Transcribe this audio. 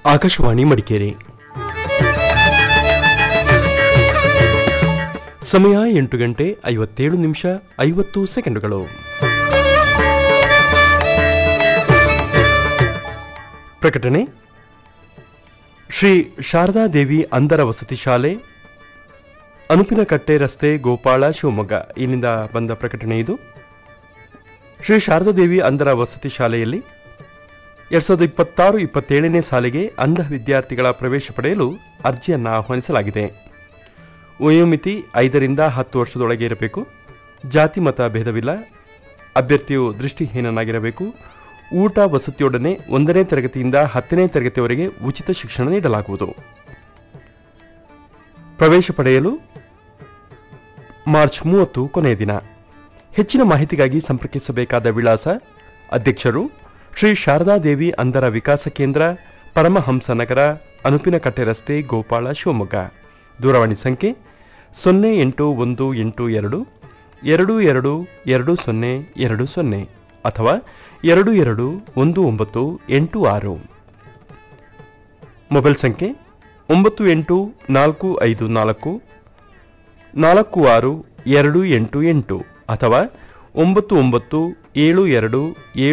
ಆಕಾಶವಾಣಿ ಮಡಿಕೇರಿ ಸಮಯ ಎಂಟು ಗಂಟೆ ಐವತ್ತೇಳು ನಿಮಿಷ ಐವತ್ತು ಸೆಕೆಂಡುಗಳು ಪ್ರಕಟಣೆ ಶ್ರೀ ಶಾರದಾದೇವಿ ಅಂಧರ ವಸತಿ ಶಾಲೆ ಅನುಪಿನಕಟ್ಟೆ ರಸ್ತೆ ಗೋಪಾಳ ಶಿವಮೊಗ್ಗ ಇಲ್ಲಿಂದ ಬಂದ ಪ್ರಕಟಣೆ ಇದು ಶ್ರೀ ಶಾರದಾದೇವಿ ಅಂಧರ ವಸತಿ ಶಾಲೆಯಲ್ಲಿ ಎರಡ್ ಸಾವಿರದ ಇಪ್ಪತ್ತಾರು ಇಪ್ಪತ್ತೇಳನೇ ಸಾಲಿಗೆ ಅಂಧ ವಿದ್ಯಾರ್ಥಿಗಳ ಪ್ರವೇಶ ಪಡೆಯಲು ಅರ್ಜಿಯನ್ನು ಆಹ್ವಾನಿಸಲಾಗಿದೆ ವಯೋಮಿತಿ ಐದರಿಂದ ಹತ್ತು ವರ್ಷದೊಳಗೆ ಇರಬೇಕು ಜಾತಿ ಮತ ಭೇದವಿಲ್ಲ ಅಭ್ಯರ್ಥಿಯು ದೃಷ್ಟಿಹೀನನಾಗಿರಬೇಕು ಊಟ ವಸತಿಯೊಡನೆ ಒಂದನೇ ತರಗತಿಯಿಂದ ಹತ್ತನೇ ತರಗತಿಯವರೆಗೆ ಉಚಿತ ಶಿಕ್ಷಣ ನೀಡಲಾಗುವುದು ಪ್ರವೇಶ ಪಡೆಯಲು ಮಾರ್ಚ್ ಮೂವತ್ತು ಕೊನೆಯ ದಿನ ಹೆಚ್ಚಿನ ಮಾಹಿತಿಗಾಗಿ ಸಂಪರ್ಕಿಸಬೇಕಾದ ವಿಳಾಸ ಅಧ್ಯಕ್ಷರು ಶ್ರೀ ಶಾರದಾದೇವಿ ಅಂಧರ ವಿಕಾಸ ಕೇಂದ್ರ ಪರಮಹಂಸ ನಗರ ಅನುಪಿನಕಟ್ಟೆ ರಸ್ತೆ ಗೋಪಾಳ ಶಿವಮೊಗ್ಗ ದೂರವಾಣಿ ಸಂಖ್ಯೆ ಸೊನ್ನೆ ಎಂಟು ಒಂದು ಎಂಟು ಎರಡು ಎರಡು ಎರಡು ಎರಡು ಸೊನ್ನೆ ಎರಡು ಸೊನ್ನೆ ಅಥವಾ ಎರಡು ಎರಡು ಒಂದು ಒಂಬತ್ತು ಎಂಟು ಆರು ಮೊಬೈಲ್ ಸಂಖ್ಯೆ ಒಂಬತ್ತು ಎಂಟು ನಾಲ್ಕು ಐದು ನಾಲ್ಕು ನಾಲ್ಕು ಆರು ಎರಡು ಎಂಟು ಎಂಟು ಅಥವಾ ಒಂಬತ್ತು ಒಂಬತ್ತು ಏಳು ಎರಡು ಏಳು